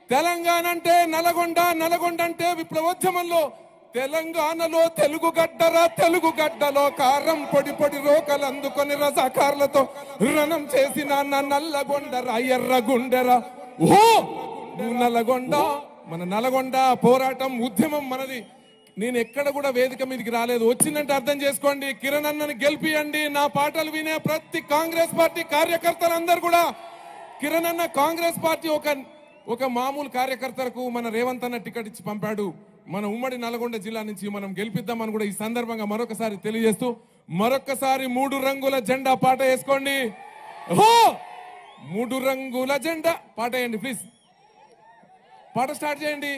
తెలంగాణ అంటే నల్గొండ నల్గొండ అంటే విప్లవోద్యమంలో తెలంగాణలో తెలుగు గడ్డరా తెలుగు గడ్డలో కారం పొడి పొడి రోకలు అందుకొని రజాకారులతో రణం చేసిన నా నల్లగొండరా ఎర్రగుండెరా ఓ నువ్వు నల్లగొండ మన నల్గొండ పోరాటం ఉద్యమం మనది నేను ఎక్కడ కూడా వేదిక మీదకి రాలేదు వచ్చిందంటే అర్థం చేసుకోండి కిరణ్ అన్నని గెలిపియండి నా పాటలు వినే ప్రతి కాంగ్రెస్ పార్టీ కార్యకర్తలందరూ కూడా కిరణ్ అన్న కాంగ్రెస్ పార్టీ ఒక ఒక మామూలు కార్యకర్తలకు మన రేవంత్ అన్న టికెట్ ఇచ్చి పంపాడు మన ఉమ్మడి నల్గొండ జిల్లా నుంచి మనం గెలిపిద్దామని కూడా ఈ సందర్భంగా మరొకసారి తెలియజేస్తూ మరొకసారి మూడు రంగుల జెండా పాట వేసుకోండి ఓహో మూడు రంగుల జెండా పాట వేయండి ప్లీజ్ పాట స్టార్ట్ చేయండి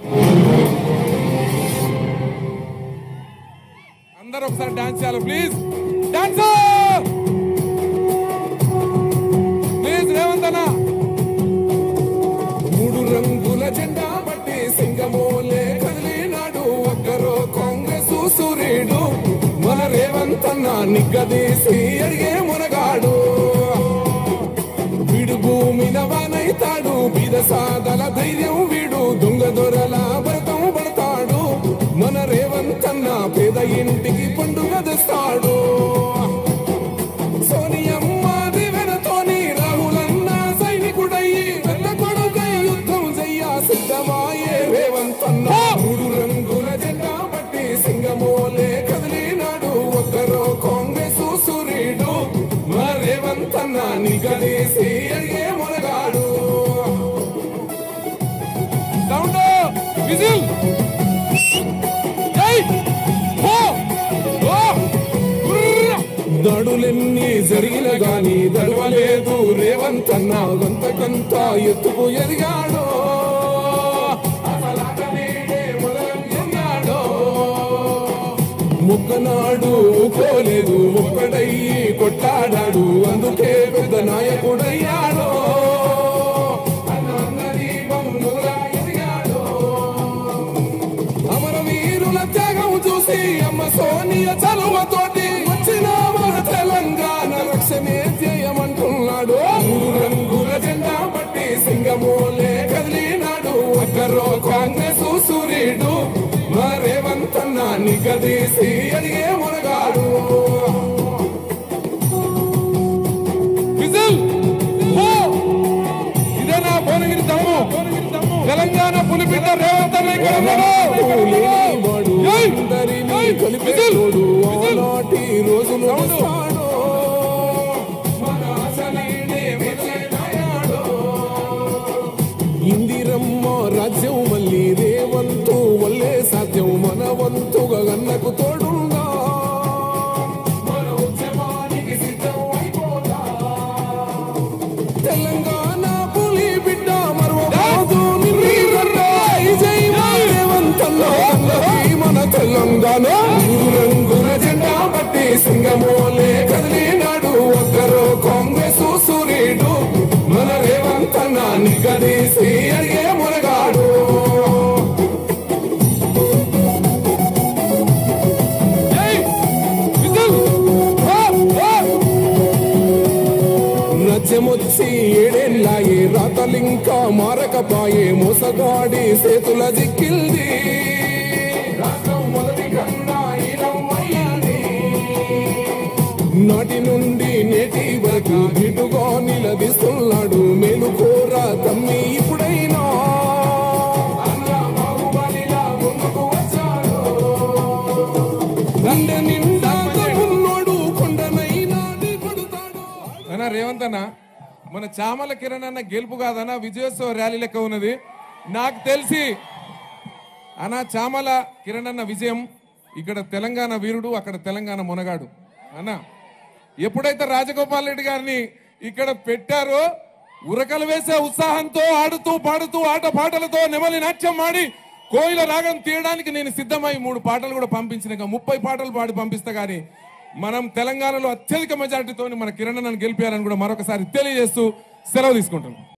అందరూ ఒకసారి డాన్స్ చేయాలి ప్లీజ్ డాన్స్ ప్లీజ్ రేవంత్ అన్న మూడు రంగుల జెండా బట్టి సింగమోలే కదిలినాడు ఒక్కరో కాంగ్రెస్ సూర్యుడు మన రేవంత్ అన్న నిగ్గదీసి అడిగే మునగాడు వీడు భూమిన వానైతాడు బీద సాదల ధైర్యం వీడు దొంగ దొరల భరతం పడతాడు మన రేవంత్ అన్న పేద ఇంటికి పండుగ తెస్తాడు సోనియమ్మ దివెనతోని రాహులన్న సైనికుడయ్యి వెన్న కొడుకై యుద్ధం చెయ్య సిద్ధమాయే రేవంత్ అన్న మూడు రంగుల జెండా బట్టి సింగమోలే కదిలినాడు ఒక్కరో కాంగ్రెస్ సూర్యుడు మా రేవంత్ అన్న నిగదీసి అడిగే మునగాడు సౌండ్ విజిల్ జై హో ఓ దడులెన్ని జరిగిన గాని దడవలేదు రేవంత్ అన్న గంతకంత ఎత్తుకు ఎదిగాడు అసలాట నేడే మొదలెంగాడో. ముక్కనాడు కోలేదు ముక్కడయ్యి కొట్టాడాడు అందుకే పెద్ద నాయకుడయ్యాడు అన్నది బొమ్మలుగా ఎదిగాడు. అమరవీరుల త్యాగం చూసి అమ్మ సోనియ చలువతోటి వచ్చిన మన తెలంగాణ రక్షణే చేయమంటున్నాడు మూడు రంగుల జెండా పట్టి సింగమోలే కదిలినాడు అక్కరో కాంగ్రెస్ సూర్యుడు మా రేవంత్ అన్న నిగదీసి అడిగే మునగాడు విజిల్ హో! ఇదేనా భువనగిరి దమ్ము తెలంగాణ పులిపిద్ద రేవంత్ అన్న ఇక్కడ ఉన్నాడు. జై! జై! విజిల్! విజిల్! ఆనాటి రోజులు సౌండ్! వస్తాడు. మన ఆశ నీడే మొదలైనాడు. ఇందిరమ్మ రాజ్యం మళ్ళీ రేవంతు వల్లే సాధ్యం మన వంతుగా గన్నకు తోడుందా మన ఉద్యమానికి సిద్ధం అయిపోదా. తెలంగాణ పులి బిడ్డ మరవబాదు నిన్ను గడ్డ. ఈ జై మా రేవంతన్న అన్నది మన తెలంగాణ మూడు రంగుల జెండా బట్టి సింగమోలే కదిలినాడు ఒక్కరో కాంగ్రెస్ సూర్యుడు మన రేవంతన్న నిగదీసి అడిగే మునగాడు జై! విజిల్! హో! హో! నచ్చమొచ్చి ఏడేళ్ళాయే రాతలింకా మారకపాయే మోసగాడి సేతుల జిక్కిల్ది రాష్ట్రం మొదటి కన్నా ఈలమయ్యింది. నాటి నుండి నేటి వరకు ఇటుగా నిలదీస్తున్నాడు మేలుకోర తమ్మి ఇప్పుడైనా అన్న బాహుబలిలా ముందుకు వచ్చాడు. గుండె నిండా ఉన్నోడు కొండనైనా ఢీకొడతాడు. అన్న రేవంత్ అన్న మన చామల కిరణ్ అన్న గెలుపు కాదన్న విజయోత్సవ ర్యాలీ లెక్క ఉన్నది నాకు తెలిసి అన్న చామల కిరణ్ అన్న విజయం ఇక్కడ తెలంగాణ వీరుడు అక్కడ తెలంగాణ మునగాడు అన్న ఎప్పుడైతే రాజగోపాల్ రెడ్డి గారిని ఇక్కడ పెట్టారో ఉరకలు వేసే ఉత్సాహంతో ఆడుతూ పాడుతూ ఆట పాటలతో నెమలి నాట్యం ఆడి కోయిల రాగం తీయడానికి నేను సిద్ధమై మూడు పాటలు కూడా పంపించిన ముప్పై పాటలు పాడి పంపిస్తా కానీ మనం తెలంగాణలో అత్యధిక మెజార్టీతో మన కిరణ్ అన్నను గెలిపారని కూడా మరొకసారి తెలియజేస్తూ సెలవు తీసుకుంటున్నాం